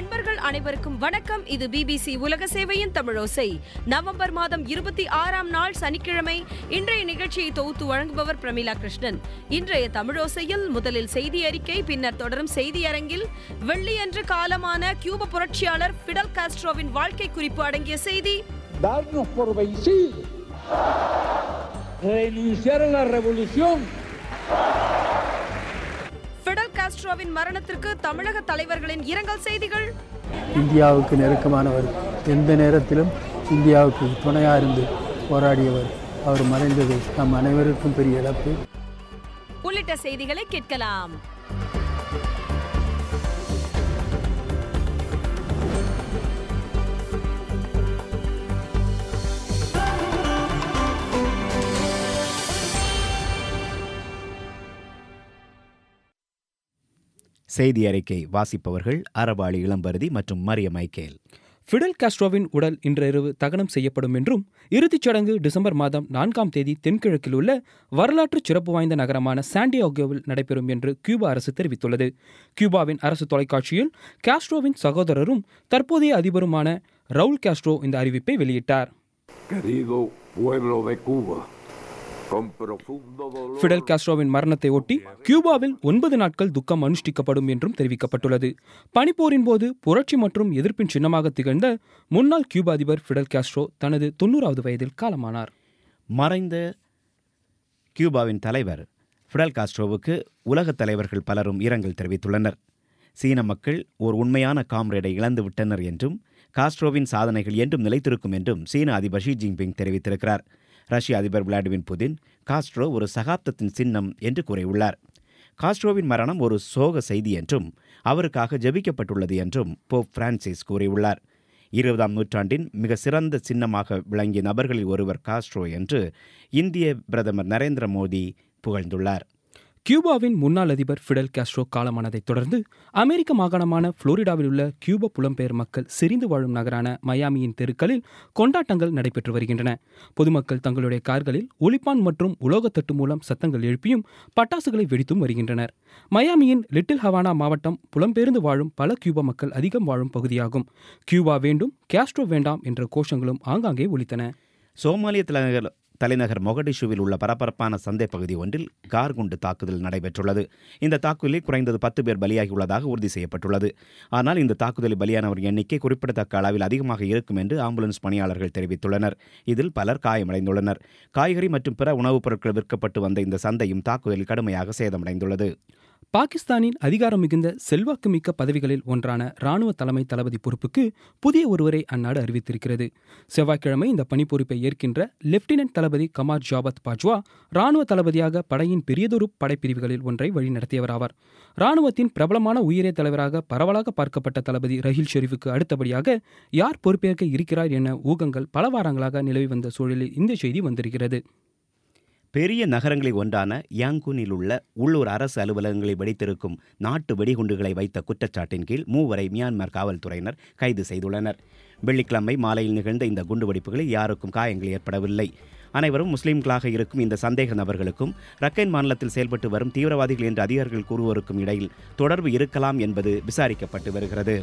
அன்பர்கள் அனைவருக்கும் வணக்கம் இது பிபிசி உலக சேவையின் தமிழோசை நவம்பர் மாதம் இருபத்தி ஆறாம் நாள் சனிக்கிழமை இன்றைய நிகழ்ச்சியை தொகுத்து வழங்குபவர் பிரமிளா கிருஷ்ணன் இன்றைய தமிழோசையில் முதலில் செய்தி அறிக்கை பின்னர் தொடரும் செய்தியரங்கில் வெள்ளியன்று காலமான கியூப புரட்சியாளர் ஃபிடல் காஸ்ட்ரோவின் வாழ்க்கை குறிப்பு அடங்கிய செய்தி darnos por vencidos, renunciar a la revolución Fidel காஸ்ட்ரோவின் மரணத்திற்கு தமிழக தலைவர்களின் இரங்கல் செய்திகள் இந்தியாவுக்கு நெருக்கமானவர் எந்த நேரத்திலும் இந்தியாவுக்கு துணையாக இருந்து போராடியவர் அவர் மறைந்தது நம் அனைவருக்கும் பெரிய இழப்பு உள்ளிட்ட செய்திகளை கேட்கலாம் செய்தி அறிக்கை வாசிப்பவர்கள் அறவாளி இளம்பருதி மற்றும் மரிய மைக்கேல் ஃபிடல் காஸ்ட்ரோவின் உடல் இன்றிரவு தகனம் செய்யப்படும் என்றும் இறுதிச் சடங்கு டிசம்பர் மாதம் நான்காம் தேதி தென்கிழக்கில் உள்ள வரலாற்று சிறப்பு வாய்ந்த நகரமான சாண்டியாகோவில் நடைபெறும் என்று கியூபா அரசு தெரிவித்துள்ளது கியூபாவின் அரசு தொலைக்காட்சியில் காஸ்ட்ரோவின் சகோதரரும் தற்போதைய அதிபருமான ரவுல் காஸ்ட்ரோ இந்த அறிவிப்பை வெளியிட்டார் Querido pueblo de Cuba, con profundo dolor. Fidel காஸ்ட்ரோவின் மரணத்தை ஒட்டி கியூபாவில் ஒன்பது நாட்கள் துக்கம் அனுஷ்டிக்கப்படும் என்றும் தெரிவிக்கப்பட்டுள்ளது பனிப்போரின் போது புரட்சி மற்றும் எதிர்ப்பின் சின்னமாக திகழ்ந்த முன்னாள் கியூபா அதிபர் ஃபிடல் காஸ்ட்ரோ தனது தொண்ணூறாவது வயதில் காலமானார் மறைந்த கியூபாவின் தலைவர் ஃபிடல் காஸ்ட்ரோவுக்கு உலகத் தலைவர்கள் பலரும் இரங்கல் தெரிவித்துள்ளனர் சீன மக்கள் ஒரு உண்மையான காம்ரேடை இழந்து விட்டனர் என்றும் காஸ்ட்ரோவின் சாதனைகள் என்றும் நிலைத்திருக்கும் என்றும் சீன அதிபர் ஷி ஜின்பிங் தெரிவித்திருக்கிறார் ரஷ்ய அதிபர் விளாடிமிர் புதின் காஸ்ட்ரோ ஒரு சகாப்தத்தின் சின்னம் என்று கூறியுள்ளார் காஸ்ட்ரோவின் மரணம் ஒரு சோக செய்தி என்றும் அவருக்காக ஜெபிக்கப்பட்டுள்ளது என்றும் போப் பிரான்சிஸ் கூறியுள்ளார் இருபதாம் நூற்றாண்டின் மிக சிறந்த சின்னமாக விளங்கிய நபர்களில் ஒருவர் காஸ்ட்ரோ என்று இந்திய பிரதமர் நரேந்திர மோடி புகழ்ந்துள்ளார் கியூபாவின் முன்னாள் அதிபர் ஃபிடல் காஸ்ட்ரோ காலமானதைத் தொடர்ந்து அமெரிக்க மாகாணமான புளோரிடாவில் உள்ள கியூபா புலம்பெயர் மக்கள் செறிந்து வாழும் நகரான மயாமியின் தெருக்களில் கொண்டாட்டங்கள் நடைபெற்று வருகின்றன பொதுமக்கள் தங்களுடைய கார்களில் ஒலிப்பான் மற்றும் உலோகத்தட்டு மூலம் சத்தங்கள் எழுப்பியும் பட்டாசுகளை வெடித்தும் வருகின்றனர் மயாமியின் லிட்டில் ஹவானா மாவட்டம் புலம்பெயர்ந்து வாழும் பல கியூபா மக்கள் அதிகம் வாழும் பகுதியாகும் கியூபா வேண்டும் காஸ்ட்ரோ வேண்டாம் என்ற கோஷங்களும் ஆங்காங்கே ஒலித்தன சோமாலிய தலைநகர் தலைநகர் மொகடிஷுவில் உள்ள பரபரப்பான சந்தை பகுதி ஒன்றில் கார் குண்டு தாக்குதல் நடைபெற்றுள்ளது இந்த தாக்குதலில் குறைந்தது பத்து பேர் பலியாகியுள்ளதாக உறுதி செய்யப்பட்டுள்ளது ஆனால் இந்த தாக்குதலில் பலியானவர் எண்ணிக்கை குறிப்பிடத்தக்க அளவில் அதிகமாக இருக்கும் என்று ஆம்புலன்ஸ் பணியாளர்கள் தெரிவித்துள்ளனர் இதில் பலர் காயமடைந்துள்ளனர் காய்கறி மற்றும் பிற உணவுப் பொருட்கள் விற்கப்பட்டு வந்த இந்த சந்தையும் தாக்குதலில் கடுமையாக சேதமடைந்துள்ளது பாகிஸ்தானின் அதிகாரம் மிகுந்த செல்வாக்குமிக்க பதவிகளில் ஒன்றான ராணுவ தலைமை தளபதி பொறுப்புக்கு புதிய ஒருவரை அந்நாடு அறிவித்திருக்கிறது செவ்வாய்க்கிழமை இந்த பணிப்பொறுப்பை ஏற்கின்ற லெப்டினன்ட் தளபதி கமார் ஜாபத் பாஜ்வா ராணுவ தளபதியாக படையின் பெரியதொரு படைப்பிரிவுகளில் ஒன்றை வழிநடத்தியவராவார் ராணுவத்தின் பிரபலமான உயரிய தலைவராக பரவலாக பார்க்கப்பட்ட தளபதி ரஹீல் ஷெரீஃபுக்கு அடுத்தபடியாக யார் பொறுப்பேற்க இருக்கிறார் என ஊகங்கள் பல வாரங்களாக நிலவி வந்த சூழலில் இந்த செய்தி வந்திருக்கிறது பெரிய நகரங்களில் ஒன்றான யாங்கூனில் உள்ள உள்ளூர் அரசு அலுவலகங்களை வெடித்திருக்கும் நாட்டு வெடிகுண்டுகளை வைத்த குற்றச்சாட்டின் கீழ் மூவரை மியான்மர் காவல்துறையினர் கைது செய்துள்ளனர் வெள்ளிக்கிழமை மாலையில் நிகழ்ந்த இந்த குண்டுவெடிப்புகளில் யாருக்கும் காயங்கள் ஏற்படவில்லை அனைவரும் முஸ்லிம்களாக இருக்கும் இந்த சந்தேக நபர்களுக்கும் ரக்கைன் மாநிலத்தில் செயல்பட்டு வரும் தீவிரவாதிகள் என்று அதிகாரிகள் கூறுவோருக்கும் இடையில் தொடர்பு இருக்கலாம் என்பது விசாரிக்கப்பட்டு வருகிறது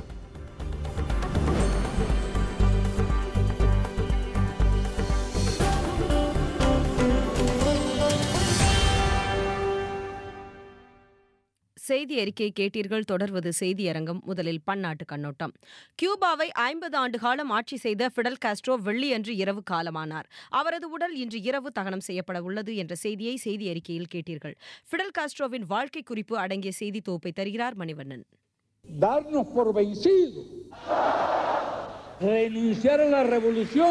செய்தி அறிக்கை கேட்டீர்கள் தொடர்வது செய்தியரங்கம் முதலில் பன்னாட்டு கண்ணோட்டம் கியூபாவை ஐம்பது ஆண்டு காலம் ஆட்சி செய்த ஃபிடல் காஸ்ட்ரோ வெள்ளியன்று இரவு காலமானார் அவரது உடல் இன்று இரவு தகனம் செய்யப்பட உள்ளது என்ற செய்தியை செய்தி அறிக்கையில் கேட்டீர்கள் ஃபிடல் காஸ்ட்ரோவின் வாழ்க்கை குறிப்பு அடங்கிய செய்தி தொகுப்பை தருகிறார் Manivannan darnos por vencidos, renunciar a la revolución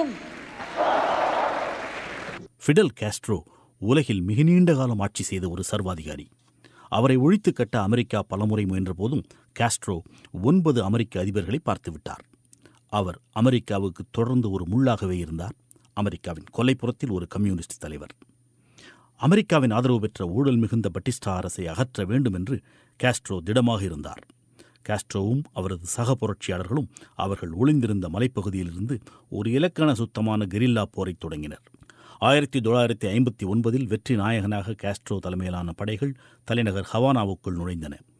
Fidel Castro உலகில் மிக நீண்ட காலம் ஆட்சி செய்த ஒரு சர்வாதிகாரி அவரை ஒழித்து கட்ட அமெரிக்கா பலமுறை முயன்றபோதும் காஸ்ட்ரோ ஒன்பது அமெரிக்க அதிபர்களை பார்த்துவிட்டார் அவர் அமெரிக்காவுக்கு தொடர்ந்து ஒரு முள்ளாகவே இருந்தார் அமெரிக்காவின் கொல்லைப்புறத்தில் ஒரு கம்யூனிஸ்ட் தலைவர் அமெரிக்காவின் ஆதரவு பெற்ற ஊழல் மிகுந்த பட்டிஸ்டா அரசை அகற்ற வேண்டும் என்று காஸ்ட்ரோ திடமாக இருந்தார் காஸ்ட்ரோவும் அவரது சக புரட்சியாளர்களும் அவர்கள் ஒளிந்திருந்த மலைப்பகுதியிலிருந்து ஒரு இலக்கண சுத்தமான கெரில்லா போரைத் தொடங்கினர் ஆயிரத்தி தொள்ளாயிரத்தி ஐம்பத்தி ஒன்பதில் வெற்றி நாயகனாக காஸ்ட்ரோ தலைமையிலான படைகள் தலைநகர் ஹவானாவுக்குள் நுழைந்தன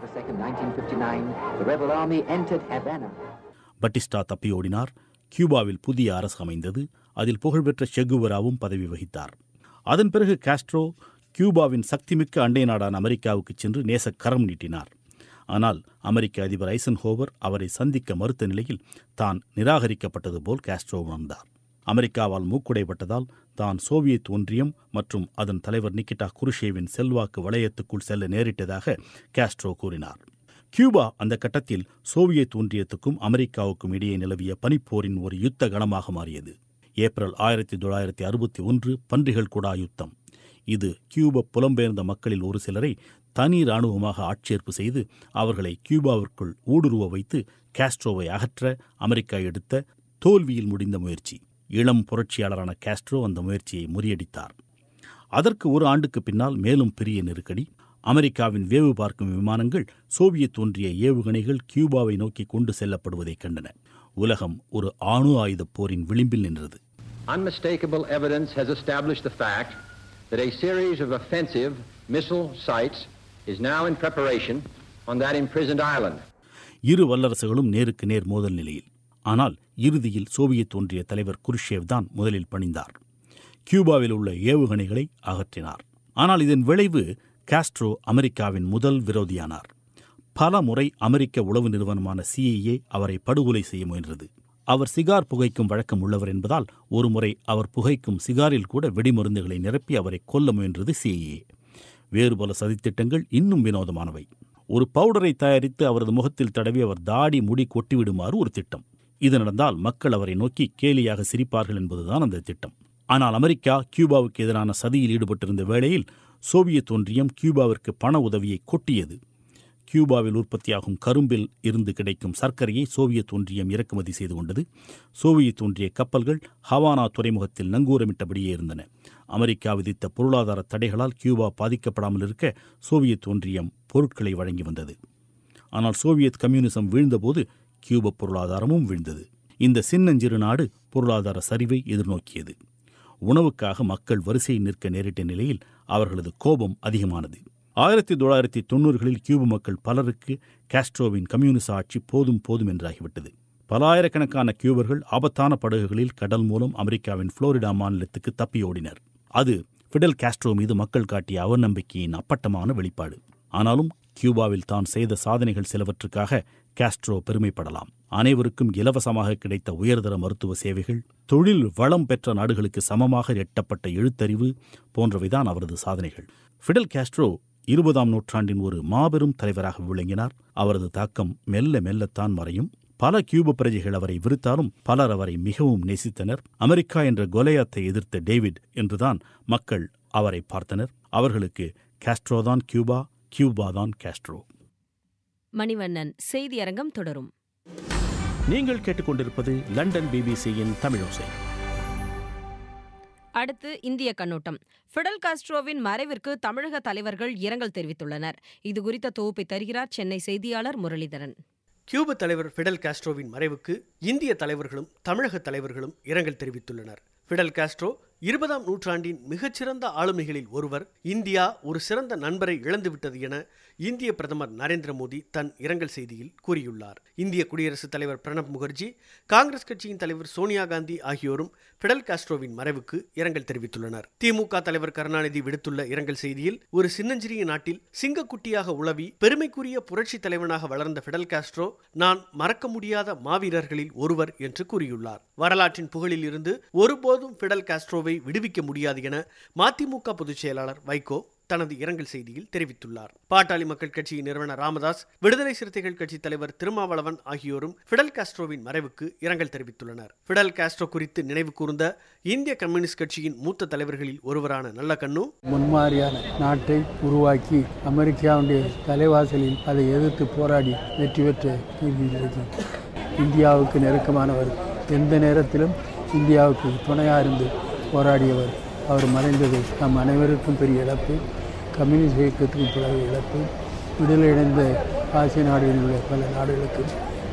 2nd, 1959, the rebel army entered Havana. பட்டிஸ்டா தப்பியோடினார் கியூபாவில் புதிய அரசு அமைந்தது அதில் புகழ்பெற்ற செகுவராவும் பதவி வகித்தார் அதன் பிறகு காஸ்ட்ரோ கியூபாவின் சக்திமிக்க அண்டை நாடான அமெரிக்காவுக்கு சென்று நேச கரம் நீட்டினார் ஆனால் அமெரிக்க அதிபர் ஐசன்ஹோவர் அவரை சந்திக்க மறுத்த நிலையில் தான் நிராகரிக்கப்பட்டது போல் காஸ்ட்ரோ உணர்ந்தார் அமெரிக்காவால் மூக்குடைப்பட்டதால் தான் சோவியத் ஒன்றியம் மற்றும் அதன் தலைவர் நிக்கிட்டா குருஷேவின் செல்வாக்கு வளையத்துக்குள் செல்ல நேரிட்டதாக காஸ்ட்ரோ கூறினார் கியூபா அந்த கட்டத்தில் சோவியத் ஒன்றியத்துக்கும் அமெரிக்காவுக்கும் இடையே நிலவிய பனிப்போரின் ஒரு யுத்த கணமாக மாறியது ஏப்ரல் ஆயிரத்தி தொள்ளாயிரத்தி அறுபத்தி ஒன்று பன்றிகள் குடா யுத்தம் இது கியூப புலம்பெயர்ந்த மக்களில் ஒரு சிலரை தனி இராணுவமாக ஆட்சேர்ப்பு செய்து அவர்களை கியூபாவிற்குள் ஊடுருவ வைத்து காஸ்ட்ரோவை அகற்ற அமெரிக்கா எடுத்த தோல்வியில் முடிந்த முயற்சி இளம் புரட்சியாளரான காஸ்ட்ரோ அந்த முயற்சியை முறியடித்தார் அதற்கு ஒரு ஆண்டுக்கு பின்னால் மேலும் பெரிய நெருக்கடி அமெரிக்காவின் வேவு பார்க்கும் விமானங்கள் சோவியத் ஒன்றிய ஏவுகணைகள் கியூபாவை நோக்கி கொண்டு செல்லப்படுவதைக் கண்டன உலகம் ஒரு அணு ஆயுதப் போரின் விளிம்பில் நின்றது Unmistakable evidence has established the fact that a series of offensive missile sites is now in preparation on that imprisoned island. இரு வல்லரசுகளும் நேருக்கு நேர் மோதல் நிலையில் ஆனால் இறுதியில் சோவியத் ஒன்றிய தலைவர் குருஷேவ் தான் முதலில் பணிந்தார் கியூபாவில் உள்ள ஏவுகணைகளை அகற்றினார் ஆனால் இதன் விளைவு காஸ்ட்ரோ அமெரிக்காவின் முதல் விரோதியானார் பல முறை அமெரிக்க உளவு நிறுவனமான சிஐஏ அவரை படுகொலை செய்ய முயன்றது அவர் சிகார் புகைக்கும் வழக்கம் உள்ளவர் என்பதால் ஒருமுறை அவர் புகைக்கும் சிகாரில் கூட வெடிமருந்துகளை நிரப்பி அவரை கொல்ல முயன்றது சிஐஏ வேறு பல சதித்திட்டங்கள் இன்னும் வினோதமானவை ஒரு பவுடரை தயாரித்து அவரது முகத்தில் தடவி அவர் தாடி முடி கொட்டிவிடுமாறு ஒரு திட்டம் இது நடந்தால் மக்கள் அவரை நோக்கி கேலியாக சிரிப்பார்கள் என்பதுதான் அந்த திட்டம் ஆனால் அமெரிக்கா கியூபாவுக்கு எதிரான சதியில் ஈடுபட்டிருந்த வேளையில் சோவியத் ஒன்றியம் கியூபாவிற்கு பண உதவியை கொட்டியது கியூபாவில் உற்பத்தியாகும் கரும்பில் இருந்து கிடைக்கும் சர்க்கரையை சோவியத் ஒன்றியம் இறக்குமதி செய்து கொண்டது சோவியத் ஒன்றிய கப்பல்கள் ஹவானா துறைமுகத்தில் நங்கூரமிட்டபடியே இருந்தன அமெரிக்கா விதித்த பொருளாதார தடைகளால் கியூபா பாதிக்கப்படாமல் இருக்க சோவியத் ஒன்றியம் பொருட்களை வழங்கி வந்தது ஆனால் சோவியத் கம்யூனிசம் வீழ்ந்தபோது கியூப பொருளாதாரமும் வீழ்ந்தது இந்த சின்னஞ்சிறு நாடு பொருளாதார சரிவை எதிர்நோக்கியது உணவுக்காக மக்கள் வரிசையில் நிற்க நேரிட்ட நிலையில் அவர்களது கோபம் அதிகமானது ஆயிரத்தி தொள்ளாயிரத்தி தொண்ணூறுகளில் கியூப மக்கள் பலருக்கு காஸ்ட்ரோவின் கம்யூனிச ஆட்சி போதும் போதும் என்றாகிவிட்டது பல ஆயிரக்கணக்கான கியூபர்கள் ஆபத்தான படகுகளில் கடல் மூலம் அமெரிக்காவின் புளோரிடா மாநிலத்துக்கு தப்பியோடினர் அது ஃபிடல் காஸ்ட்ரோ மீது மக்கள் காட்டிய அவநம்பிக்கையின் அப்பட்டமான வெளிப்பாடு ஆனாலும் கியூபாவில் தான் செய்த சாதனைகள் சிலவற்றுக்காக காஸ்ட்ரோ பெருமைப்படலாம் அனைவருக்கும் இலவசமாக கிடைத்த உயர்தர மருத்துவ சேவைகள் தொழில் வளம் பெற்ற நாடுகளுக்கு சமமாக எட்டப்பட்ட எழுத்தறிவு போன்றவைதான் அவரது சாதனைகள் ஃபிடல் காஸ்ட்ரோ இருபதாம் நூற்றாண்டின் ஒரு மாபெரும் தலைவராக விளங்கினார் அவரது தாக்கம் மெல்ல மெல்லத்தான் மறையும் பல கியூப பிரஜைகள் அவரை விருத்தாலும் பலர் அவரை மிகவும் நேசித்தனர் அமெரிக்கா என்ற கொலையாத்தை எதிர்த்த டேவிட் என்றுதான் மக்கள் அவரை பார்த்தனர் அவர்களுக்கு காஸ்ட்ரோ தான் கியூபா கியூபா தான் காஸ்ட்ரோ மணிவண்ணன் செய்தியரங்கம் தொடரும் நீங்கள் கேட்டுக்கொண்டிருப்பது லண்டன் பிபிசியின் தமிழோசை அடுத்து இந்திய கண்ணோட்டம் ஃபிடல் காஸ்ட்ரோவின் மறைவிற்கு தமிழக தலைவர்கள் இரங்கல் தெரிவித்துள்ளனர் இது குறித்த தொகுப்பை தருகிறார் சென்னை செய்தியாளர் முரளிதரன் கியூப தலைவர் ஃபிடல் காஸ்ட்ரோவின் மறைவுக்கு இந்திய தலைவர்களும் தமிழக தலைவர்களும் இரங்கல் தெரிவித்துள்ளனர் ஃபிடல் காஸ்ட்ரோ இருபதாம் நூற்றாண்டின் மிகச்சிறந்த ஆளுமைகளில் ஒருவர் இந்தியா ஒரு சிறந்த நண்பரை இழந்துவிட்டது என இந்திய பிரதமர் நரேந்திர மோடி தன் இரங்கல் செய்தியில் கூறியுள்ளார் இந்திய குடியரசுத் தலைவர் பிரணப் முகர்ஜி காங்கிரஸ் கட்சியின் தலைவர் சோனியா காந்தி ஆகியோரும் ஃபிடல் காஸ்ட்ரோவின் மறைவுக்கு இரங்கல் தெரிவித்துள்ளனர் திமுக தலைவர் கருணாநிதி விடுத்துள்ள இரங்கல் செய்தியில் ஒரு சின்னஞ்சிறிய நாட்டில் சிங்கக்குட்டியாக உளவி பெருமைக்குரிய புரட்சி தலைவனாக வளர்ந்த ஃபிடல் காஸ்ட்ரோ நான் மறக்க முடியாத மாவீரர்களில் ஒருவர் என்று கூறியுள்ளார் வரலாற்றின் புகழில் இருந்து ஒருபோதும் ஃபிடல் காஸ்ட்ரோவை விடுவிக்க முடியாது என மதிமுக பொதுச் செயலாளர் வைகோ தனது இரங்கல் செய்தியில் தெரிவித்துள்ளார் பாட்டாளி மக்கள் கட்சியின் நிறுவனர் ராமதாஸ் விடுதலை சிறுத்தைகள் கட்சி தலைவர் திருமாவளவன் ஆகியோரும் ஃபிடல் காஸ்ட்ரோவின் மறைவுக்கு இரங்கல் தெரிவித்துள்ளனர் ஃபிடல் காஸ்ட்ரோ குறித்து நினைவு கூர்ந்த இந்திய கம்யூனிஸ்ட் கட்சியின் மூத்த தலைவர்களில் ஒருவரான நல்லக்கண்ணு முன்மாதிரியான நாட்டை உருவாக்கி அமெரிக்காவுடைய தலைவாசலில் அதை எதிர்த்து போராடி வெற்றி பெற்ற நீதிபதி இந்தியாவுக்கு நெருக்கமானவர் எந்த நேரத்திலும் இந்தியாவுக்கு துணையாக இருந்து போராடியவர் அவர் மறைந்தது நம் அனைவருக்கும் பெரிய இழப்பு கம்யூனிஸ்ட் இயக்கத்துக்கு பிறகு இழப்பு விடுதலையடைந்த ஆசிய நாடுகளில் உள்ள பல நாடுகளுக்கு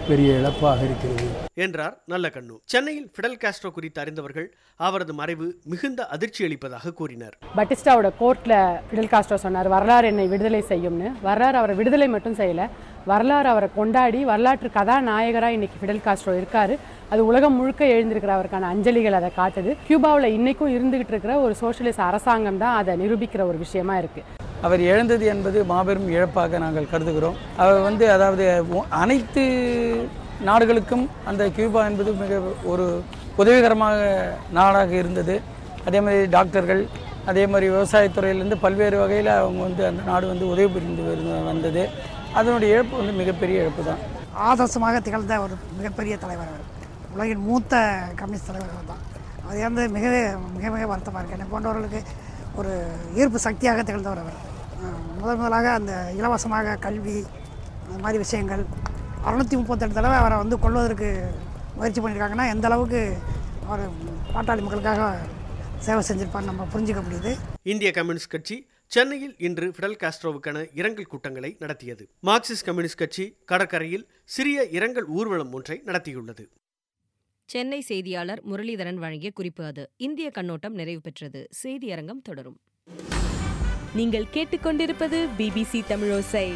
பெரிய இழப்பாக இருக்கிறது என்றார் நல்ல கண்ணு சென்னையில் ஃபிடல் காஸ்ட்ரோ குறித்து அறிந்தவர்கள் அவரது மறைவு மிகுந்த அதிர்ச்சி அளிப்பதாக கூறினர் பட்டிஸ்டாவோட கோர்ட்டில் ஃபிடல் காஸ்ட்ரோ சொன்னார் வரலாறு என்னை விடுதலை செய்யும்னு வரலாறு அவரை விடுதலை மட்டும் செய்யலை வரலாறு அவரை கொண்டாடி வரலாற்று கதாநாயகராக இன்னைக்கு ஃபிடல் காஸ்ட்ரோ இருக்காரு அது உலகம் முழுக்க எழுந்திருக்கிற அவருக்கான அஞ்சலிகள் அதை காட்டுது கியூபாவில் இன்னைக்கும் இருந்துகிட்டு இருக்கிற ஒரு சோஷியலிஸ்ட் அரசாங்கம் தான் அதை நிரூபிக்கிற ஒரு விஷயமா இருக்கு அவர் இழந்தது என்பது மாபெரும் இழப்பாக நாங்கள் கருதுகிறோம் அவர் வந்து அதாவது ஒ- அனைத்து நாடுகளுக்கும் அந்த கியூபா என்பது மிக ஒரு உதவிகரமாக நாடாக இருந்தது அதே மாதிரி டாக்டர்கள் அதே மாதிரி விவசாயத்துறையிலேருந்து பல்வேறு வகையில் அவங்க வந்து அந்த நாடு வந்து உதவி புரிந்து வருந்த- வந்தது அதனுடைய இழப்பு வந்து மிகப்பெரிய இழப்பு தான் ஆதர்சமாக திகழ்ந்த ஒரு மிகப்பெரிய தலைவர் அவர் உலகின் மூத்த கம்யூனிஸ்ட் தலைவர் அவர் தான் அது வந்து மிக மிக மிக வருத்தமாக இருக்குது என்னை போன்றவர்களுக்கு ஒரு ஈர்ப்பு சக்தியாக திகழ்ந்தவர் அவர் அஹ் முதல் முதலாக அந்த இலவசமாக கல்வி அந்த மாதிரி விஷயங்கள் அறுநூற்றி முப்பத்தெட்டு தடவை அவரை வந்து கொள்வதற்கு முயற்சி பண்ணியிருக்காங்கன்னா எந்த அளவுக்கு அவர் பாட்டாளி மக்களுக்காக சேவை செஞ்சிருப்பான்னு நம்ம புரிஞ்சுக்க முடியுது இந்திய கம்யூனிஸ்ட் கட்சி சென்னையில் இன்று ஃபிடல் காஸ்ட்ரோவுக்கான இரங்கல் கூட்டங்களை நடத்தியது மார்க்சிஸ்ட் கம்யூனிஸ்ட் கட்சி கடற்கரையில் சிறிய இரங்கல் ஊர்வலம் ஒன்றை நடத்தியுள்ளது சென்னை செய்தியாளர் முரளிதரன் வழங்கிய குறிப்பு அது இந்திய கண்ணோட்டம் நிறைவு பெற்றது செய்தியரங்கம் தொடரும் நீங்கள் கேட்டுக்கொண்டிருப்பது பிபிசி தமிழோசை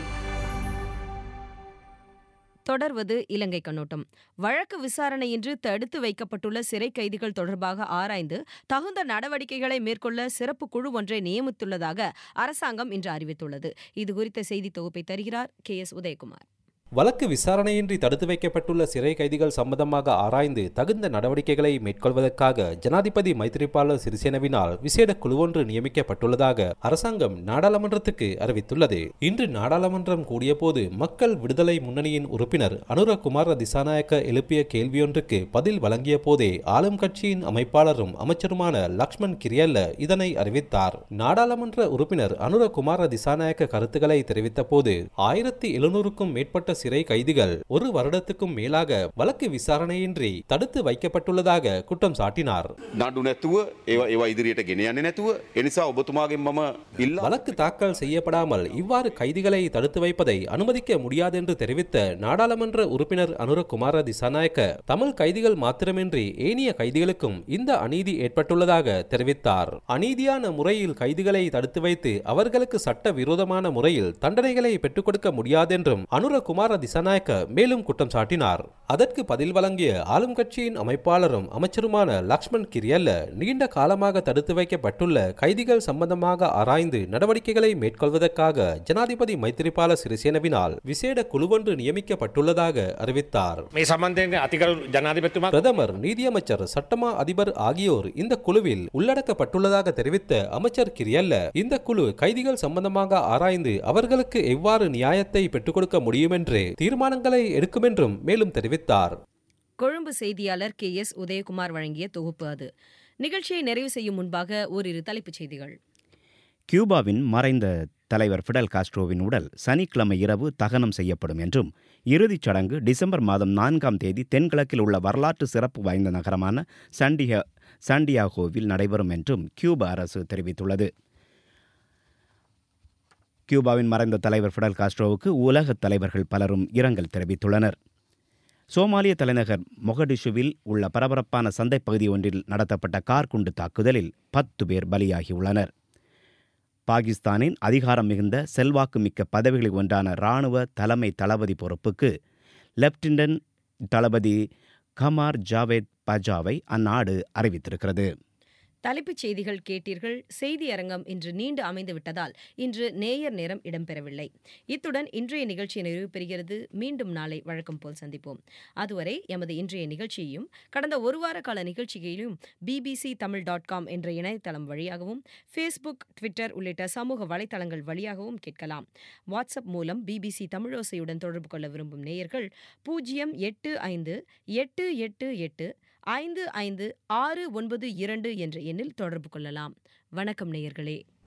தொடர்வது இலங்கை கண்ணோட்டம் வழக்கு விசாரணையின்றி தடுத்து வைக்கப்பட்டுள்ள சிறை கைதிகள் தொடர்பாக ஆராய்ந்து தகுந்த நடவடிக்கைகளை மேற்கொள்ள சிறப்பு குழு ஒன்றை நியமித்துள்ளதாக அரசாங்கம் இன்று அறிவித்துள்ளது இதுகுறித்த செய்தி தொகுப்பை தருகிறார் கே எஸ் உதயகுமார் வழக்கு விசாரணையின்றி தடுத்து வைக்கப்பட்டுள்ள சிறை கைதிகள் சம்பந்தமாக ஆராய்ந்து தகுந்த நடவடிக்கைகளை மேற்கொள்வதற்காக ஜனாதிபதி மைத்திரிபால சிறிசேனவினால் விசேட குழுவொன்று நியமிக்கப்பட்டுள்ளதாக அரசாங்கம் நாடாளுமன்றத்துக்கு அறிவித்துள்ளது இன்று நாடாளுமன்றம் கூடியபோது மக்கள் விடுதலை முன்னணியின் உறுப்பினர் அனுரகுமார திசாநாயக்க எழுப்பிய கேள்வியொன்றுக்கு பதில் வழங்கிய போதே ஆளும் கட்சியின் அமைப்பாளரும் அமைச்சருமான லக்ஷ்மண் கிரியல்ல இதனை அறிவித்தார் நாடாளுமன்ற உறுப்பினர் அனுரகுமார திசாநாயக்க கருத்துக்களை தெரிவித்த போது ஆயிரத்தி எழுநூறுக்கும் மேற்பட்ட சிறை கைதிகள் ஒரு வருடத்துக்கும் மேலாக வழக்கு விசாரணையின்றி தடுத்து வைக்கப்பட்டுள்ளதாக குற்றம் சாட்டினார் නඩු නැතුව ඒවා ඒවා ඉදිරියට ගෙන යන්නේ නැතුව එනිසා ඔබතුමාගෙන් මම ඉල්ලා வழக்கு தாக்கல் செய்யப்படாமல் இவ்வாறு கைதிகளை தடுத்து வைப்பதை அனுமதிக்க முடியாது என்று தெரிவித்த நாடாளுமன்ற உறுப்பினர் அனுரகுமார திசாநாயக்க தமிழ் கைதிகள் மாத்திரமின்றி ஏனைய கைதிகளுக்கும் இந்த அநீதி ஏற்பட்டுள்ளதாக தெரிவித்தார் அநீதியான முறையில் கைதிகளை தடுத்து வைத்து அவர்களுக்கு சட்ட விரோதமான முறையில் தண்டனைகளை பெற்றுக் கொடுக்க முடியாதென்றும் அனுரகுமார திசாநாயக்க மேலும் குற்றம் சாட்டினார் அதற்கு பதில் வழங்கிய ஆளும் கட்சியின் அமைப்பாளரும் அமைச்சருமான லக்ஷ்மண் கிரியல்ல நீண்ட காலமாக தடுத்து வைக்கப்பட்டுள்ள கைதிகள் சம்பந்தமாக ஆராய்ந்து நடவடிக்கைகளை மேற்கொள்வதற்காக ஜனாதிபதி மைத்திரிபால சிறிசேனவினால் விசேட குழுவொன்று நியமிக்கப்பட்டுள்ளதாக அறிவித்தார் මේ සම්බන්ධයෙන් අතිකරු ජනාධිපතිතුමා பிரதமர் நீதியமைச்சர் சட்டமா அதிபர் ஆகியோர் இந்த குழுவில் உள்ளடக்கப்பட்டுள்ளதாக தெரிவித்த அமைச்சர் கிரியல்ல இந்த குழு கைதிகள் சம்பந்தமாக ஆராய்ந்து அவர்களுக்கு எவ்வாறு நியாயத்தை பெற்றுக் கொடுக்க முடியும் என்று தீர்மானங்களை எடுக்கும் என்றும் மேலும் தெரிவித்தார் கொழும்பு செய்தியாளர் கே எஸ் உதயகுமார் வழங்கிய தொகுப்பு அது நிகழ்ச்சியை நிறைவு செய்யும் முன்பாக ஓரிரு தலைப்புச் செய்திகள் கியூபாவின் மறைந்த தலைவர் ஃபிடல் காஸ்ட்ரோவின் உடல் சனிக்கிழமை இரவு தகனம் செய்யப்படும் என்றும் இறுதிச் சடங்கு டிசம்பர் மாதம் நான்காம் தேதி தென்கிழக்கில் உள்ள வரலாற்று சிறப்பு வாய்ந்த நகரமான சாண்டியா சாண்டியாகோவில் நடைபெறும் என்றும் கியூபா அரசு தெரிவித்துள்ளது கியூபாவின் மறைந்த தலைவர் ஃபிடல் காஸ்ட்ரோவுக்கு உலகத் தலைவர்கள் பலரும் இரங்கல் தெரிவித்துள்ளனர் சோமாலிய தலைநகர் மொகடிஷுவில் உள்ள பரபரப்பான சந்தைப் பகுதி ஒன்றில் நடத்தப்பட்ட கார் குண்டு தாக்குதலில் பத்து பேர் பலியாகியுள்ளனர் பாகிஸ்தானின் அதிகாரம் மிகுந்த செல்வாக்கு மிக்க பதவிகளில் ஒன்றான இராணுவ தலைமை தளபதி பொறுப்புக்கு லெப்டினன்ட் தளபதி கமார் ஜாவேத் பஜாவை அந்நாடு அறிவித்திருக்கிறது தலைப்புச் செய்திகள் கேட்டீர்கள் செய்தி அரங்கம் இன்று நீண்டு அமைந்து விட்டதால் இன்று நேயர் நேரம் இடம்பெறவில்லை இத்துடன் இன்றைய நிகழ்ச்சி நிறைவு பெறுகிறது மீண்டும் நாளை வழக்கம் போல் சந்திப்போம் அதுவரை எமது இன்றைய நிகழ்ச்சியையும் கடந்த ஒரு வார கால நிகழ்ச்சிகளையும் பிபிசி தமிழ் டாட் காம் என்ற இணையதளம் வழியாகவும் ஃபேஸ்புக் ட்விட்டர் உள்ளிட்ட சமூக வலைதளங்கள் வழியாகவும் கேட்கலாம் வாட்ஸ்அப் மூலம் பிபிசி தமிழோசையுடன் தொடர்பு கொள்ள விரும்பும் நேயர்கள் பூஜ்ஜியம் எட்டு ஐந்து எட்டு எட்டு எட்டு ஐந்து ஐந்து ஆறு ஒன்பது இரண்டு என்ற எண்ணில் தொடர்பு கொள்ளலாம் வணக்கம் நேயர்களே